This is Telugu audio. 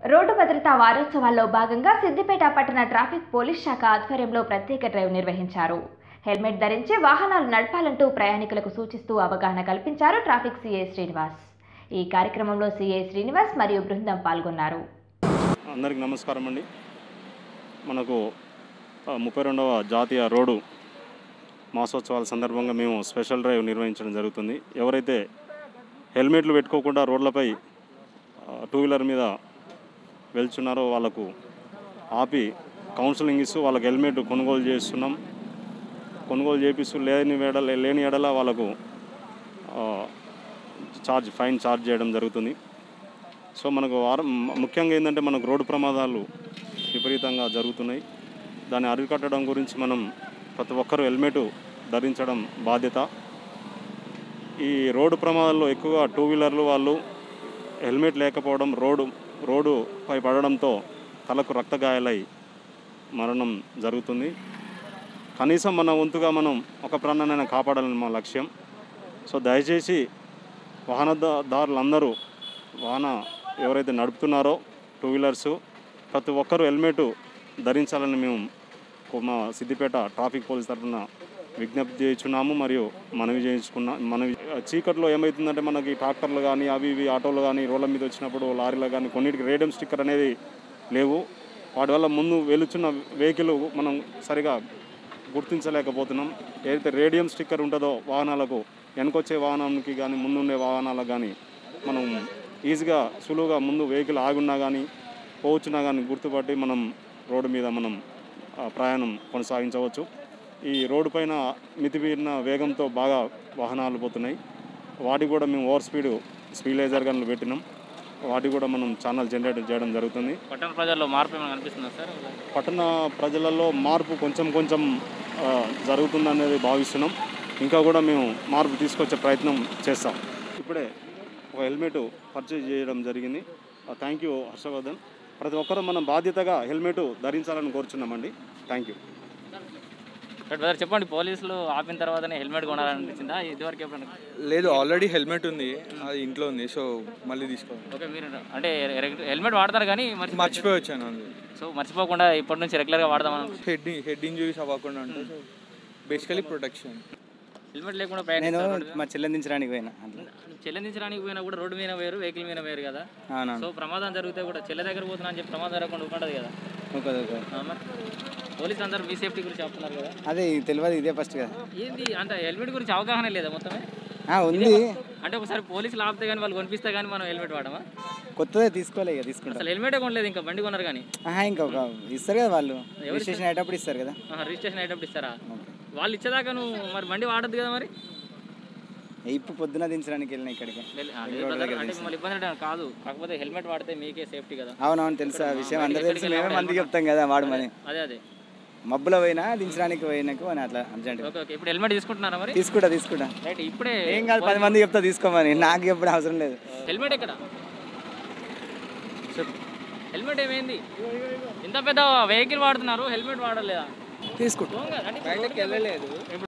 రోడ్డు భద్రతా వారోత్సవాల్లో భాగంగా సిద్దిపేట పట్టణ ట్రాఫిక్ పోలీస్ శాఖ ఆధ్వర్యంలో ప్రత్యేక డ్రైవ్ నిర్వహించారు హెల్మెట్ ధరించి వాహనాలు నడపాలంటూ ప్రయాణికులకు సూచిస్తూ అవగాహన కల్పించారు ట్రాఫిక్ సిఐ శ్రీనివాస్ ఈ కార్యక్రమంలో సిఐ శ్రీనివాస్ మరియు బృందం పాల్గొన్నారు అందరికి నమస్కారం అండి మనకు ఆ, ముప్పై రెండవ జాతీయ రోడ్డు మాసోత్సవాల సందర్భంగా మేము స్పెషల్ డ్రైవ్ నిర్వహించడం జరుగుతుంది ఎవరైతే హెల్మెట్లు పెట్టుకోకుండా రోడ్లపై ఆ, టూ వీలర్ మీద వెళ్తున్నారో వాళ్ళకు ఆపి కౌన్సిలింగ్ ఇస్తూ వాళ్ళకి హెల్మెట్ కొనుగోలు చేస్తున్నాం కొనుగోలు చేపిస్తూ లేని ఎడల లేని ఎడల వాళ్ళకు ఆ, ఛార్జ్ ఫైన్ ఛార్జ్ చేయడం జరుగుతుంది సో మనకు వారం ముఖ్యంగా ఏంటంటే మనకు రోడ్డు ప్రమాదాలు విపరీతంగా జరుగుతున్నాయి దాన్ని అరికట్టడం గురించి మనం ప్రతి ఒక్కరూ హెల్మెట్ ధరించడం బాధ్యత ఈ రోడ్డు ప్రమాదాల్లో ఎక్కువగా టూ వీలర్లు వాళ్ళు హెల్మెట్ లేకపోవడం రోడ్డు రోడ్డుపై పడడంతో తలకు రక్తగాయాలై మరణం జరుగుతుంది కనీసం మన వంతుగా మనం ఒక ప్రాణాన్ని కాపాడాలని మా లక్ష్యం సో దయచేసి వాహనదారులందరూ వాహన ఎవరైతే నడుపుతున్నారో టూ వీలర్స్ ప్రతి ఒక్కరూ హెల్మెట్ ధరించాలని మేము కో- మా సిద్దిపేట ట్రాఫిక్ పోలీస్ తరఫున విజ్ఞప్తి చేయించున్నాము మరియు మనవి చేయించుకున్నా మనవి చీకట్లో ఏమవుతుందంటే మనకి ట్రాక్టర్లు కానీ అవి ఇవి ఆటోలు కానీ రోడ్ల మీద వచ్చినప్పుడు లారీలు కానీ కొన్నిటికి రేడియం స్టిక్కర్ అనేది లేవు వాటి వల్ల ముందు వెలుచున్న వెహికల్ మనం సరిగా గుర్తించలేకపోతున్నాం ఏదైతే రేడియం స్టిక్కర్ ఉంటుందో వాహనాలకు వెనకొచ్చే వాహనానికి కానీ ముందుండే వాహనాలకు కానీ మనం ఈజీగా సులువుగా ముందు వెహికల్ ఆగున్నా కానీ పోవచ్చున్నా కానీ గుర్తుపట్టి మనం రోడ్డు మీద మనం ఆ, ప్రయాణం కొనసాగించవచ్చు ఈ రోడ్డు పైన మితిమీరిన వేగంతో బాగా వాహనాలు పోతున్నాయి వాటికి కూడా మేము ఓవర్ స్పీడ్ స్పీలైజర్ గన్లు పెట్టినాం వాటికి కూడా మనం ఛానల్ జనరేట్ చేయడం జరుగుతుంది పట్టణ ప్రజల్లో మార్పు ఏమైనా కనిపిస్తుందా సార్ పట్టణ ప్రజలలో మార్పు కొంచెం కొంచెం ఆ, జరుగుతుందనేది భావిస్తున్నాం ఇంకా కూడా మేము మార్పు తీసుకొచ్చే ప్రయత్నం చేస్తాం ఇప్పుడే ఒక హెల్మెట్ పర్చేజ్ చేయడం జరిగింది థ్యాంక్ యూ హర్షవర్ధన్ ప్రతి ఒక్కరూ మనం బాధ్యతగా హెల్మెట్ ధరించాలని కోరుచున్నామండి థ్యాంక్ యూ బ్రదర్ చెప్పండి పోలీసులు ఆపిన తర్వాతనే హెల్మెట్ కొనాలనిపించిందా ఇదివరకు ఎప్పుడైనా లేదు ఆల్రెడీ హెల్మెట్ ఉంది అది ఇంట్లో ఉంది సో మళ్ళీ తీసుకోవాలి ఓకే మీరు అంటే హెల్మెట్ వాడతారు కానీ మరి మర్చిపోయి వచ్చాను అంది సో మర్చిపోకుండా ఇప్పటి నుంచి రెగ్యులర్గా వాడదామని హెడ్ హెడ్ ఇంజురీస్ అవ్వకుండా అంటే సో బేసికలీ ప్రొటెక్షన్ హెల్మెట్ లేకుండా నేను ప్రయాణిస్తారు మా చెల్లించడానికి పోయినా అట్లా చెల్లించడానికి పోయినా కూడా రోడ్డు మీద వేరు వెహికల్ మీద వేరు కదా అవునా సో ప్రమాదం జరిగితే కూడా చెల్లె దగ్గర పోతున్నా అని చెప్పి ప్రమాదం జరగకుండా ఉంటుంది కదా ఓకే ఓకే ఆ, మరి పోలీసులు అందరూ మీ సేఫ్టీ గురించి చెప్తున్నారు కదా అదే తెలియదు ఇదే ఫస్ట్ కదా ఏంది అంత హెల్మెట్ గురించి అవగాహన లేదా మొత్తమే ఆ, ఉంది అంటే ఒకసారి పోలీసులు ఆపితే కానీ వాళ్ళు కొనిపిస్తే కానీ మనం హెల్మెట్ వాడమా కొత్తదే తీసుకోలే ఇక తీసుకుంటా అసలు హెల్మెటే కొనలేదు ఇంకా బండి కొన్నారు కానీ ఆహా ఇంకా ఒక ఇస్తారు కదా వాళ్ళు రిజిస్ట్రేషన్ అయ్యేటప్పుడు ఇస్తారు కదా ఆహా, రిజిస్ట్రేషన్ అయ్యేటప్పుడు ఇస్తారా ఓకే వాళ్ళు ఇచ్చేదాకా నువ్వు మరి బండి వాడద్దు కదా మరి ఇప్పుడు పొద్దున దించడానికి వెళ్ళిన ఇక్కడికి వెల్- ఆ, లేదు brother, అంటే మిమ్మల్ని ఇబ్బంది పెట్టడం కాదు కాకపోతే హెల్మెట్ వాడితే మీకే సేఫ్టీ కదా అవునవును తెలుసు ఆ విషయం అందరూ తెలుసు మేమే మందికి చెప్తాం కదా వాడమని అదే అదే మబ్బులో పోయినా దించడానికి పోయినాకు అని అట్లా అర్జెంట్ ఓకే ఓకే ఇప్పుడు హెల్మెట్ తీసుకుంటున్నారా మరి తీసుకుంటా తీసుకుంటా రైట్ ఇప్పుడే ఏం కాదు పది మంది చెప్తా తీసుకోమని నాకు ఎప్పుడు అవసరం లేదు హెల్మెట్ ఎక్కడ హెల్మెట్ ఏమైంది ఇంత పెద్ద వెహికల్ వాడుతున్నారు హెల్మెట్ వాడలేదా తీసుకుంటా దొంగ, అంటే ఇప్పుడు వెళ్ళలేదు